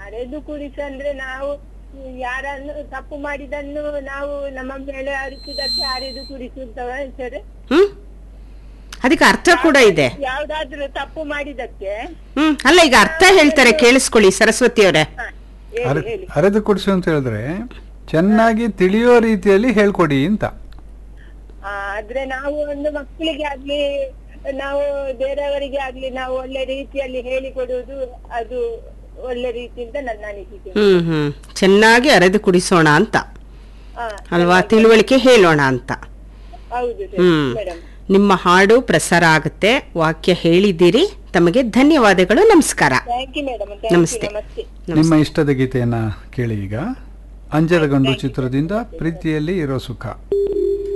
ಅರೆದು ಕುಡಿಸು ಅಂದ್ರೆ ನಾವು ಯಾರನ್ನು ತಪ್ಪು ಮಾಡಿದನ್ನು ನಾವು ನಮ್ಮ ಮೇಲೆ ಅರಿಸಿದಕ್ಕೆ ಅರೆದು ಕುಡಿಸು ಅಂತ ಸರ್ ಹ್ಮ್ ಅದಕ್ಕೆ ಅರ್ಥ ಕೂಡ ಇದೆ ಯಾವ್ದಾದ್ರು ತಪ್ಪು ಮಾಡಿದಕ್ಕೆ ಹ್ಮ್ ಅಲ್ಲ ಈಗ ಅರ್ಥ ಹೇಳ್ತಾರೆ ಕೇಳಿಸ್ಕೊಳ್ಳಿ ಸರಸ್ವತಿ ಅವರೇ ಹ, ಹೇಳಿ ಅರೆ- ಹೇಳಿ ಅರೆದು ಕುಡಿಸು ಅಂತ ಹೇಳಿದ್ರೆ ಚೆನ್ನಾಗಿ ತಿಳಿಯೋ ರೀತಿಯಲ್ಲಿ ಹೇಳ್ಕೊಡಿ ಅಂತ ಆ, ಆದ್ರೆ ನಾವು ಒಂದು ಮಕ್ಕಳಿಗೆ ಆಗ್ಲಿ ನಾವು ಬೇರೆಯವರಿಗೆ ಆಗ್ಲಿ ನಾವು ಒಳ್ಳೆ ರೀತಿಯಲ್ಲಿ ಹೇಳಿಕೊಡುವುದು ಅದು ಒಳ್ಳೆ ರೀತಿಯಿಂದ ನನ್ನ ಅನಿಸಿಕೆ ಹ್ಮ್ ಹ್ಮ್ ಚೆನ್ನಾಗಿ ಅರೆದು ಕುಡಿಸೋಣ ಅಂತ ಹಾ ಅಲ್ವಾ ತಿಳುವಳಿಕೆ ಹೇಳೋಣ ಅಂತ ಹೌದು ಹ್ಮ್ ಮೇಡಮ್ ನಿಮ್ಮ ಹಾಡು ಪ್ರಸಾರ ಆಗುತ್ತೆ ವಾಕ್ಯ ಹೇಳಿದ್ದೀರಿ ತಮಗೆ ಧನ್ಯವಾದಗಳು ನಮಸ್ಕಾರ thank you madam thank you ನಮಸ್ತೆ. ನಮಸ್ತೆ ನಿಮ್ಮ ಇಷ್ಟದ ಗೀತೆಯನ್ನ ಕೇಳಿ ಈಗ ಅಂಜರಗಂಡು ಚಿತ್ರದಿಂದ ಪ್ರೀತಿಯಲ್ಲಿ ಇರೋ ಸುಖ